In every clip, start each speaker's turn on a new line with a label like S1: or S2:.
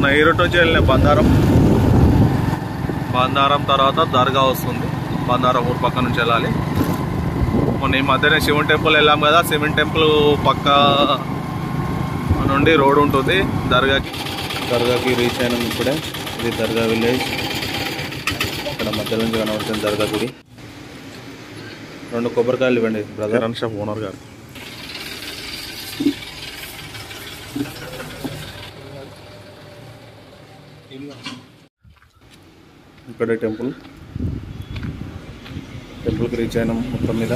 S1: మొన్న ఈరోడ్ నుంచి వెళ్ళిన బందారం బందారం తర్వాత దర్గా వస్తుంది బందారం ఊరు పక్క నుంచి వెళ్ళాలి మొన్న ఈ మధ్యనే శివన్ టెంపుల్ వెళ్ళాం కదా శివన్ టెంపుల్ పక్క నుండి రోడ్ ఉంటుంది దర్గాకి దర్గాకి రీచ్ అయినాం ఇప్పుడే ఇది దర్గా విలేజ్ ఇక్కడ మధ్యలో నుంచి కనబడుతుంది దర్గా గుడి రెండు కొబ్బరికాయలు ఇవ్వండి బ్రదర్ కిరణ్ షాప్ ఓనర్ గారు ఇక్కడే టెంపుల్ టెంపుల్కి రీచ్ అయినాం మొత్తం మీద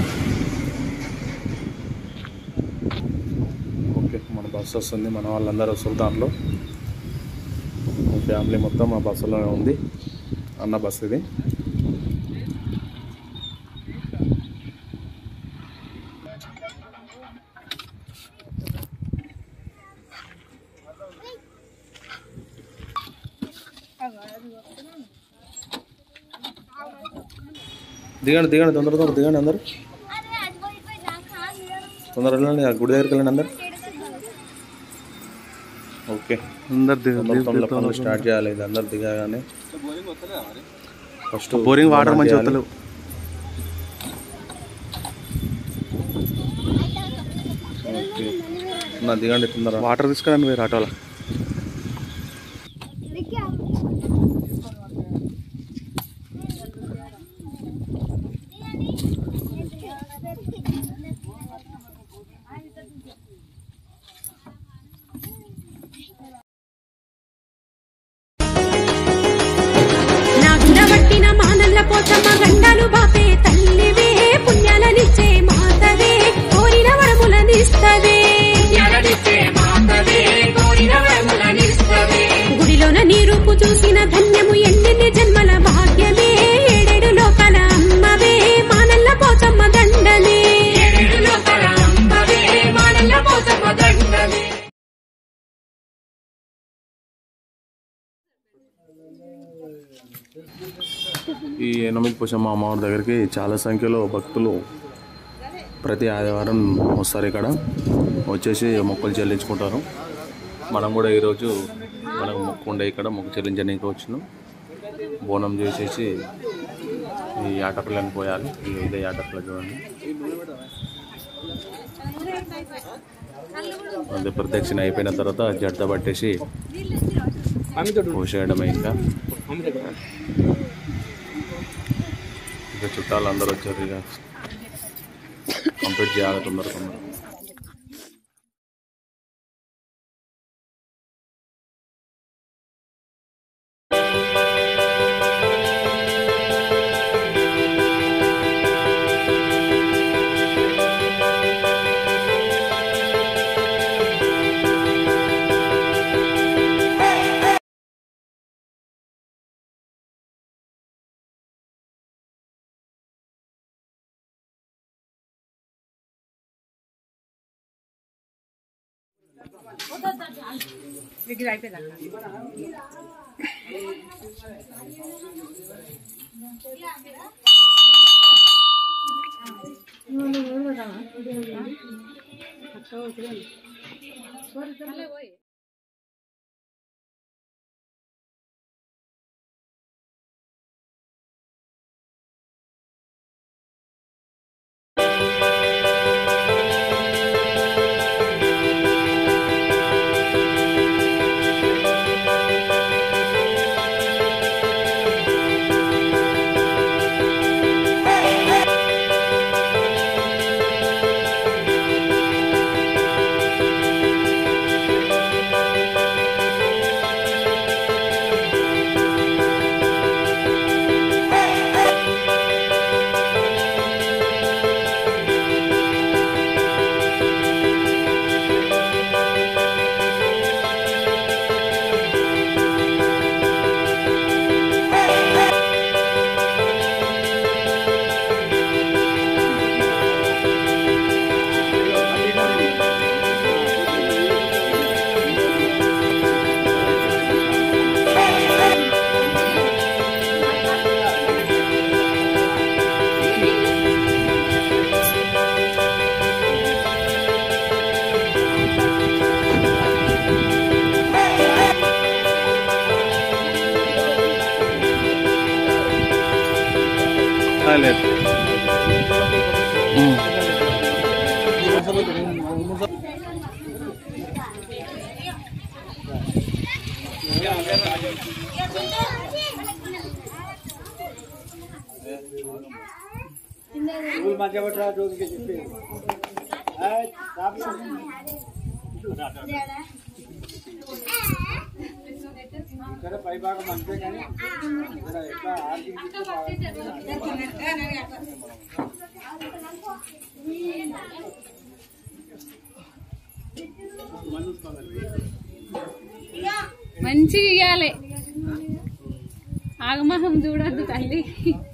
S1: ఓకే మన బస్సు వస్తుంది మన వాళ్ళందరూ వస్తారు దాంట్లో ఫ్యామిలీ మొత్తం ఆ బస్సులోనే ఉంది అన్న బస్సు ఇది దిగండి దిగండి తొందర తొందర దిగండి అందరు తొందర వెళ్ళండి ఆ గుడి దగ్గరికి వెళ్ళండి అందరు ఓకే
S2: అందరు
S1: తొందర తొందర పనులు స్టార్ట్ చేయాలి ఇది అందరు దిగగానే ఫస్ట్
S2: బోరింగ్ వాటర్ మంచి
S1: చేయాలి.
S2: వస్తలేవు
S1: ఓకే నా దిగండి తొందర
S2: వాటర్ తీసుకురండి వేరే ఆటోలో
S3: నా గుణవట్టిన మానల్ల పోచమ్మ గండాలు బాపే తల్లివే పుణ్యాలనిచ్చే మాతవే కోరిన వరములనిస్తవే గుడిలోన నీ రూపు చూసిన ధన్యము ఎన్నెన్ని జన్మల భాగ్యమే ఏడేడు లోకల అమ్మవే మానల్ల పోచమ్మ దండనే
S1: ఈ ఎనిమిది పోషమ్మ అమ్మవారి దగ్గరికి చాలా సంఖ్యలో భక్తులు ప్రతి ఆదివారం వస్తారు ఇక్కడ వచ్చేసి మొక్కలు చెల్లించుకుంటారు మనం కూడా ఈరోజు మనకు మొక్కు ఉండే ఇక్కడ మొక్కు చెల్లించడానికి వచ్చినాం బోనం చేసేసి ఈ ఆటపిల్లని పోయాలి ఈ ఇదే ఆటపిల్ల చూడండి అదే ప్రదక్షిణ అయిపోయిన తర్వాత జడత పట్టేసి పోసేయడమే ఇంకా ఇక చుట్టాలు అందరూ వచ్చారు ఇక కంప్లీట్ చేయాలి తొందర తొందర
S2: మంచిగా ఇయ్యాలి ఆగమహం చూడద్దు తల్లి